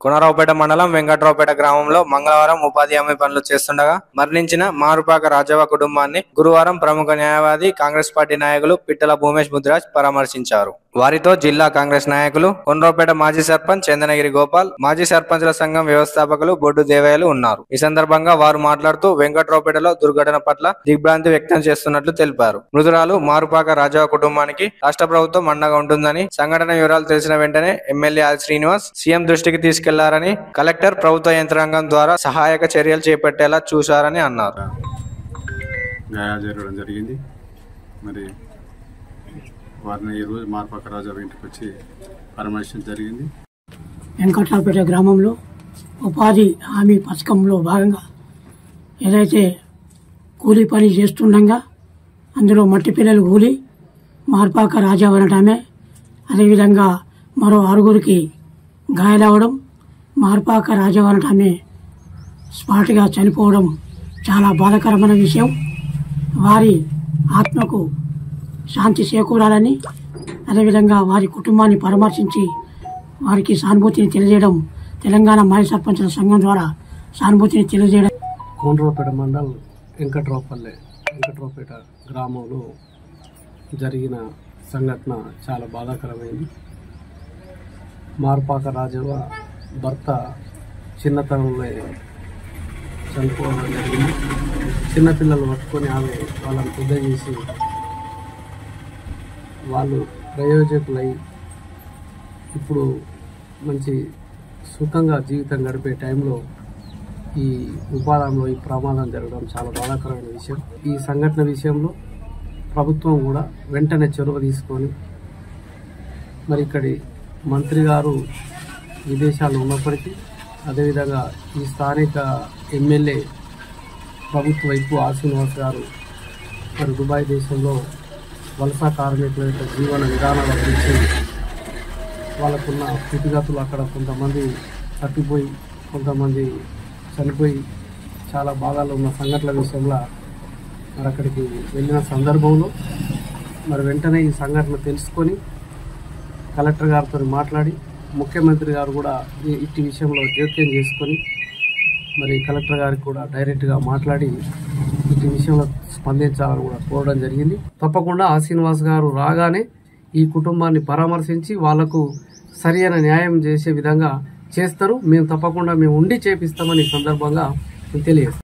కొనరావుపేట మండలం వెంకట్రావుపేట గ్రామంలో మంగళవారం ఉపాధి హామీ పనులు చేస్తుండగా మరణించిన మారుపాక రాజవ్వ కుటుంబాన్ని గురువారం ప్రముఖ న్యాయవాది కాంగ్రెస్ పార్టీ నాయకులు పిట్టల భూమేష్ ముద్రాజ్ పరామర్శించారు వారితో జిల్లా కాంగ్రెస్ నాయకులు కొనరావుపేట మాజీ సర్పంచ్ చందనగిరి గోపాల్ మాజీ సర్పంచ్ల సంఘం వ్యవస్థాపకులు బొడ్డు దేవయ్యలు ఉన్నారు ఈ సందర్భంగా వారు మాట్లాడుతూ వెంకట్రావుపేటలో దుర్ఘటన పట్ల దిగ్భ్రాంతి వ్యక్తం చేస్తున్నట్లు తెలిపారు మృతురాలు మారుపాక రాజవ్వ కుటుంబానికి రాష్ట్ర ప్రభుత్వం అండగా ఉంటుందని సంఘటన వివరాలు తెలిసిన వెంటనే ఎమ్మెల్యే ఆది శ్రీనివాస్ సీఎం దృష్టికి తీసుకెళ్లారని కలెక్టర్ ప్రభుత్వ యంత్రాంగం ద్వారా సహాయక చర్యలు చేపట్టేలా చూశారని అన్నారు గాయాలు జరగడం జరిగింది మరి వారిని ఈరోజు మార్పక రాజా ఇంటికి వచ్చి పరామర్శించడం జరిగింది వెంకట్రావుపేట గ్రామంలో ఉపాధి హామీ పథకంలో భాగంగా ఏదైతే కూలీ పని చేస్తుండగా అందులో మట్టి పిల్లలు కూలి మార్పాక రాజా అనటమే అదేవిధంగా మరో ఆరుగురికి గాయాలవడం మార్పాక రాజా అనటమే స్పాట్గా చనిపోవడం చాలా బాధాకరమైన విషయం వారి ఆత్మకు శాంతి చేకూరాలని అదేవిధంగా వారి కుటుంబాన్ని పరామర్శించి వారికి సానుభూతిని తెలియజేయడం తెలంగాణ మాజీ సర్పంచుల సంఘం ద్వారా సానుభూతిని తెలియజేయడం కోనరావుపేట మండల్ వెంకట్రావుపల్లె వెంకట్రావుపేట గ్రామంలో జరిగిన సంఘటన చాలా బాధాకరమైంది మార్పాక రాజవ్వ భర్త చిన్నతనంలో చనిపోవడం జరిగింది చిన్నపిల్లలు పట్టుకొని ఆమె వాళ్ళని పెద్ద చేసి వాళ్ళు ప్రయోజకులై ఇప్పుడు మంచి సుఖంగా జీవితం గడిపే టైంలో ఈ ఉపాధంలో ఈ ప్రమాదం జరగడం చాలా బాధాకరమైన విషయం ఈ సంఘటన విషయంలో ప్రభుత్వం కూడా వెంటనే చొరవ తీసుకొని మరి ఇక్కడి మంత్రి గారు విదేశాల్లో ఉన్నప్పటికీ అదేవిధంగా ఈ స్థానిక ఎమ్మెల్యే ప్రభుత్వ వైపు ఆశ్రీనివాస్ గారు మరి దుబాయ్ దేశంలో వలస కార్మికుల యొక్క జీవన విధానాల గురించి వాళ్ళకున్న స్థితిగతులు అక్కడ కొంతమంది తప్పిపోయి కొంతమంది చనిపోయి చాలా బాధల్లో ఉన్న సంఘటనల విషయంలో మరి అక్కడికి వెళ్ళిన సందర్భంలో మరి వెంటనే ఈ సంఘటన తెలుసుకొని కలెక్టర్ గారితో మాట్లాడి ముఖ్యమంత్రి గారు కూడా ఈ ఇట్టి విషయంలో జోక్యం చేసుకొని మరి కలెక్టర్ గారికి కూడా డైరెక్ట్గా మాట్లాడి ఇటు విషయంలో స్పందించాలని కూడా కోరడం జరిగింది తప్పకుండా ఆ శ్రీనివాస్ గారు రాగానే ఈ కుటుంబాన్ని పరామర్శించి వాళ్లకు సరైన న్యాయం చేసే విధంగా చేస్తారు మేము తప్పకుండా మేము ఉండి చేపిస్తామని ఈ సందర్భంగా తెలియజేస్తాం